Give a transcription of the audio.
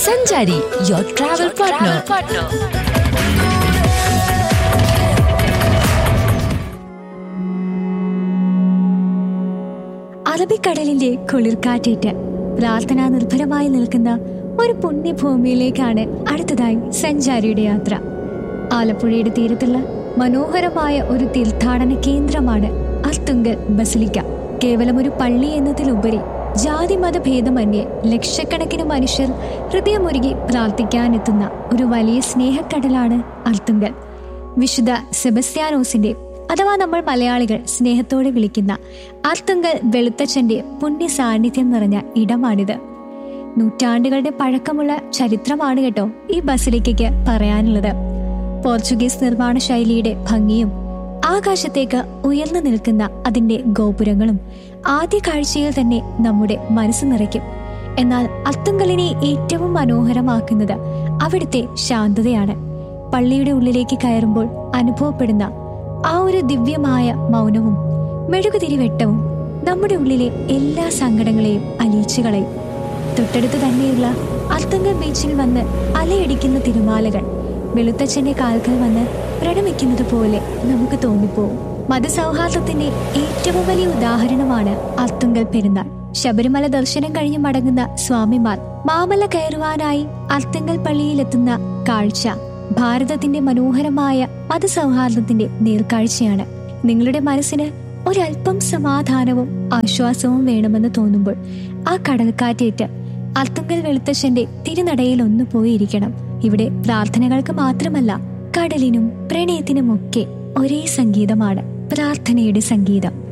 സഞ്ചാരി your travel partner അറബിക്കടലിന്റെ കുളിർക്കാറ്റേറ്റ് പ്രാർത്ഥനാ നിർഭരമായി നിൽക്കുന്ന ഒരു പുണ്യഭൂമിയിലേക്കാണ് അടുത്തതായി സഞ്ചാരിയുടെ യാത്ര ആലപ്പുഴയുടെ തീരത്തുള്ള മനോഹരമായ ഒരു തീർത്ഥാടന കേന്ദ്രമാണ് അർത്തുങ്കൽ ബസിലിക്ക കേവലം ഒരു പള്ളി എന്നതിലുപരി ജാതി മത ഭേദമന്യേ ലക്ഷക്കണക്കിന് മനുഷ്യർ ഹൃദയമുരുകി പ്രാർത്ഥിക്കാനെത്തുന്ന ഒരു വലിയ സ്നേഹക്കടലാണ് അർത്തുങ്കൽ വിശുദ്ധ സെബസ്ത്യാനോസിന്റെ അഥവാ നമ്മൾ മലയാളികൾ സ്നേഹത്തോടെ വിളിക്കുന്ന അർത്തുങ്കൽ വെളുത്തച്ഛന്റെ പുണ്യ സാന്നിധ്യം നിറഞ്ഞ ഇടമാണിത് നൂറ്റാണ്ടുകളുടെ പഴക്കമുള്ള ചരിത്രമാണ് കേട്ടോ ഈ ബസിലിക്കയ്ക്ക് പറയാനുള്ളത് പോർച്ചുഗീസ് നിർമ്മാണ ശൈലിയുടെ ഭംഗിയും ആകാശത്തേക്ക് ഉയർന്നു നിൽക്കുന്ന അതിന്റെ ഗോപുരങ്ങളും ആദ്യ കാഴ്ചയിൽ തന്നെ നമ്മുടെ മനസ്സ് നിറയ്ക്കും എന്നാൽ അത്തുങ്കലിനെ ഏറ്റവും മനോഹരമാക്കുന്നത് അവിടുത്തെ ശാന്തതയാണ് പള്ളിയുടെ ഉള്ളിലേക്ക് കയറുമ്പോൾ അനുഭവപ്പെടുന്ന ആ ഒരു ദിവ്യമായ മൗനവും മെഴുകുതിരി വെട്ടവും നമ്മുടെ ഉള്ളിലെ എല്ലാ സങ്കടങ്ങളെയും അലിയിച്ചു കളയും തൊട്ടടുത്ത് തന്നെയുള്ള അർത്തങ്കൽ ബീച്ചിൽ വന്ന് അലയടിക്കുന്ന തിരുമാലകൾ വെളുത്തച്ഛന്റെ കാൽക്കൽ വന്ന് പ്രണമിക്കുന്നത് പോലെ നമുക്ക് തോന്നിപ്പോവും മതസൗഹാർദ്ദത്തിന്റെ ഏറ്റവും വലിയ ഉദാഹരണമാണ് അർത്തുങ്കൽ പെരുന്നാൾ ശബരിമല ദർശനം കഴിഞ്ഞ് മടങ്ങുന്ന സ്വാമിമാർ മാമല കയറുവാനായി അർത്തുങ്കൽ പള്ളിയിലെത്തുന്ന കാഴ്ച ഭാരതത്തിന്റെ മനോഹരമായ മതസൗഹാർദ്ദത്തിന്റെ നേർക്കാഴ്ചയാണ് നിങ്ങളുടെ മനസ്സിന് ഒരല്പം സമാധാനവും ആശ്വാസവും വേണമെന്ന് തോന്നുമ്പോൾ ആ കടൽക്കാറ്റേറ്റ് അർത്തുങ്കൽ വെളുത്തച്ഛന്റെ തിരുനടയിൽ ഒന്ന് പോയിരിക്കണം ഇവിടെ പ്രാർത്ഥനകൾക്ക് മാത്രമല്ല കടലിനും പ്രണയത്തിനുമൊക്കെ ഒരേ സംഗീതമാണ് പ്രാർത്ഥനയുടെ സംഗീതം